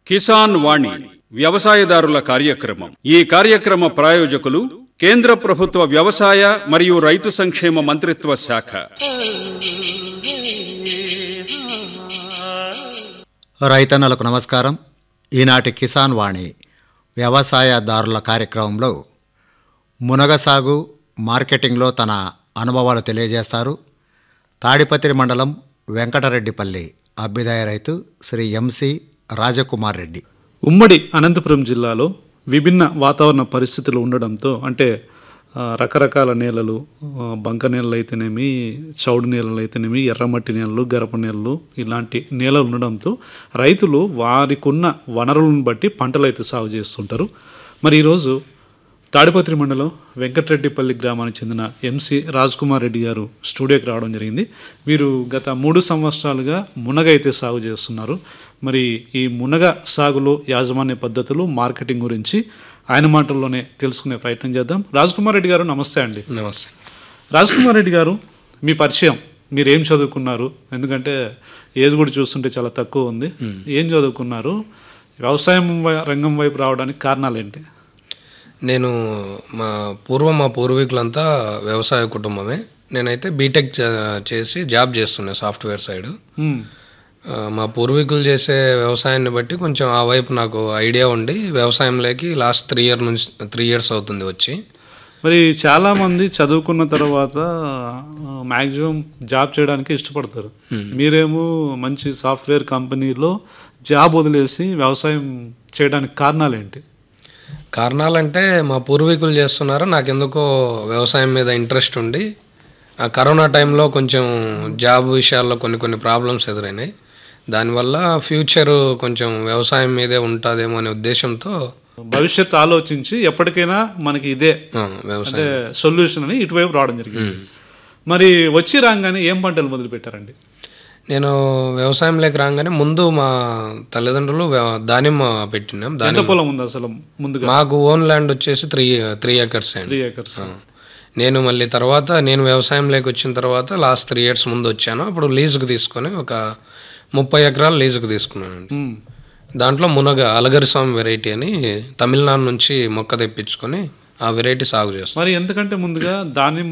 కిసాన్ వాణి వ్యవసాయదారుల కార్యక్రమం ఈ కార్యక్రమ ప్రాయోజకులు కేంద్ర ప్రభుత్వ వ్యవసాయ మరియు రైతు సంక్షేమ మంత్రిత్వ శాఖ రైతన్నలకు నమస్కారం ఈనాటి కిసాన్ వాణి వ్యవసాయదారుల కార్యక్రమంలో మునగ సాగు మార్కెటింగ్లో తన అనుభవాలు తెలియజేస్తారు తాడిపత్రి మండలం వెంకటరెడ్డిపల్లి అభ్యుదయ రైతు శ్రీ ఎంసి రాజకుమార్ రెడ్డి ఉమ్మడి అనంతపురం జిల్లాలో విభిన్న వాతావరణ పరిస్థితులు ఉండడంతో అంటే ఆ, రకరకాల నేలలు ఆ, బంక నేలలు అయితేనేమి చౌడు నేలలు అయితేనేమి ఎర్రమట్టి నేలలు గరప నేలలు ఇలాంటి నేలలు ఉండడంతో రైతులు వారికున్న వనరులను బట్టి పంటలు అయితే సాగు చేస్తుంటారు మరి ఈరోజు తాడిపత్రి మండలం వెంకటరెడ్డిపల్లి గ్రామానికి చెందిన ఎంసి రాజ్ కుమార్ రెడ్డి గారు స్టూడియోకి రావడం జరిగింది వీరు గత మూడు సంవత్సరాలుగా మునగ అయితే సాగు చేస్తున్నారు మరి ఈ మునగ సాగులో యాజమాన్య పద్ధతులు మార్కెటింగ్ గురించి ఆయన మాటల్లోనే తెలుసుకునే ప్రయత్నం చేద్దాం రాజ్ కుమార్ రెడ్డి గారు నమస్తే అండి నమస్తే రాజ్ కుమార్ రెడ్డి గారు మీ పరిచయం మీరు ఏం చదువుకున్నారు ఎందుకంటే ఏది కూడా చూస్తుంటే చాలా తక్కువ ఉంది ఏం చదువుకున్నారు వ్యవసాయం వై- రంగం వైపు రావడానికి కారణాలు ఏంటి నేను మా పూర్వం మా పూర్వీకులంతా వ్యవసాయ కుటుంబమే నేనైతే బీటెక్ చే- చేసి జాబ్ చేస్తున్నా సాఫ్ట్వేర్ సైడ్ మ్మ్. ఆ, మా పూర్వీకులు చేసే వ్యవసాయాన్ని బట్టి కొంచెం ఆ వైపు నాకు ఐడియా ఉండి వ్యవసాయంలోకి లాస్ట్ త్రీ ఇయర్ నుంచి త్రీ ఇయర్స్ అవుతుంది వచ్చి మరి చాలా మంది చదువుకున్న తర్వాత మ్యాక్సిమం జాబ్ చేయడానికి ఇష్టపడతారు మీరేమో మంచి సాఫ్ట్వేర్ కంపెనీలో జాబ్ వదిలేసి వ్యవసాయం చేయడానికి కారణాలు ఏంటి కారణాలంటే మా పూర్వీకులు చేస్తున్నారు నాకు ఎందుకో వ్యవసాయం మీద ఇంట్రెస్ట్ ఉండి ఆ కరోనా టైంలో కొంచెం జాబ్ విషయాల్లో కొన్ని కొన్ని ప్రాబ్లమ్స్ ఎదురైనాయి దానివల్ల ఫ్యూచర్ కొంచెం వ్యవసాయం మీదే ఉంటుందేమో అనే ఉద్దేశంతో భవిష్యత్ ఆలోచించి ఎప్పటికైనా మనకి ఇదే ఆ, వ్యవసాయం అంటే సొల్యూషన్ అని ఇటువైపు రావడం జరిగింది మరి వచ్చి రాగానే ఏం పంటలు మొదలు పెట్టారండి నేను వ్యవసాయంలోకి రాగానే ముందు మా తల్లిదండ్రులు వ్య- దానిమ్మ పెట్టినాం ఎంత దాని పొలం ఉంది అసలు ముందుగా మాకు ఓన్ ల్యాండ్ వచ్చేసి త్రీ త్రీ ఎకర్స్ అండి త్రీ ఏకర్స్ నేను మళ్ళీ తర్వాత నేను వ్యవసాయంలోకి వచ్చిన తర్వాత లాస్ట్ త్రీ ఇయర్స్ ముందు వచ్చాను అప్పుడు లీజుకు తీసుకొని ఒక ముప్పై ఎకరాలు లీజుకు తీసుకున్నానండి దాంట్లో మునగ అలగరి స్వామి వెరైటీ అని తమిళనాడు నుంచి మొక్క తెప్పించుకొని ఆ వెరైటీ సాగు చేస్తాం మరి ఎందుకంటే ముందుగా దానిమ్మ